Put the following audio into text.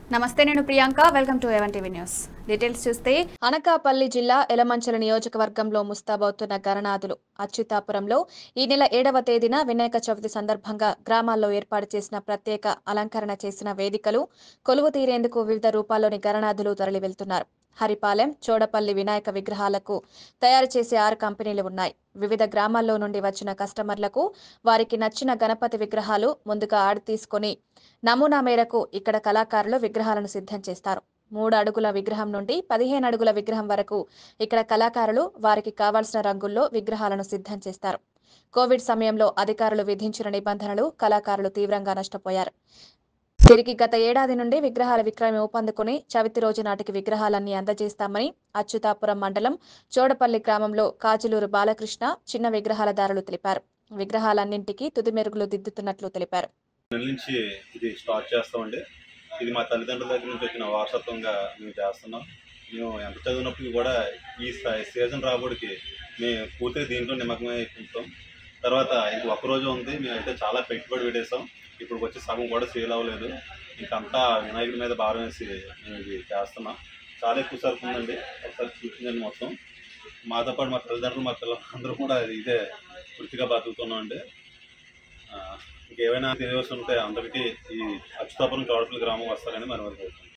నమస్తే నేను Priyanka welcome to ఎవన్ టీవీ న్యూస్ డీటెయిల్స్ చూస్తే అనకాపల్లి జిల్లా ఎలమంచల నియోజకవర్గంలో ముస్తాబవుతున్న గణనాథులు అచ్యుతాపురంలో ఈ నెల ఏడవ తేదీన వినాయక చవితి సందర్భంగా గ్రామాల్లో ఏర్పాటు చేసిన ప్రత్యేక అలంకరణ చేసిన వేదికలు కొలువు తీరేందుకు వివిధ రూపాల్లోని గణనాథులు తరలి వెళ్తున్నారు హరిపాలెం చోడపల్లి వినాయక విగ్రహాలకు తయారు చేసే ఆరు కంపెనీలు ఉన్నాయి వివిధ గ్రామాల్లో నుండి వచ్చిన కస్టమర్లకు వారికి నచ్చిన గణపతి విగ్రహాలు ముందుగా ఆడి తీసుకొని నమూనా మేరకు ఇక్కడ కళాకారులు విగ్రహాలను సిద్ధం చేస్తారు మూడు అడుగుల విగ్రహం నుండి పదిహేను అడుగుల విగ్రహం వరకు ఇక్కడ కళాకారులు వారికి కావాల్సిన రంగుల్లో విగ్రహాలను సిద్ధం చేస్తారు కోవిడ్ సమయంలో అధికారులు విధించిన నిబంధనలు కళాకారులు తీవ్రంగా నష్టపోయారు తిరిగి గత ఏడాది నుండి విగ్రహాల విక్రయం ఊపందుకుని చవితి రోజు నాటికి విగ్రహాలన్నీ అందజేస్తామని అచ్యుతాపురం మండలం చోడపల్లి గ్రామంలో కాజులూరు బాలకృష్ణ చిన్న విగ్రహాలదారులు తెలిపారు విగ్రహాలన్నింటికి తుది మెరుగులు దిద్దుతున్నట్లు తెలిపారు నెల నుంచి ఇది స్టార్ట్ చేస్తామండి ఇది మా తల్లిదండ్రుల దగ్గర నుంచి వచ్చిన వారసత్వంగా మేము చేస్తున్నాం మేము ఎంత చదివినప్పటికీ కూడా ఈ స- సీజన్ రాబడికి మేము పూర్తిగా దీంట్లో నిమగ్నమై ఉంటాం తర్వాత ఇంక ఒక్క రోజు ఉంది మేమైతే చాలా పెట్టుబడి పెట్టేసాం ఇప్పుడు వచ్చి సగం కూడా సేల్ అవ్వలేదు ఇంకంతా వినాయకుడి మీద భారం వేసి మేము ఇది చేస్తున్నాం చాలా ఎక్కువ సరుకు ఉందండి ఒకసారి చూసిందండి మొత్తం మాతో పాటు మా తల్లిదండ్రులు మా పిల్లలు అందరూ కూడా ఇదే వృత్తిగా బతుకుతున్నాం అండి ఆ, ఇంకేమైనా తెలియవలసి ఉంటే అందరికీ ఈ అచ్యుతాపురం చోడపల్లి గ్రామం వస్తారని మనం అనుకుంటున్నాం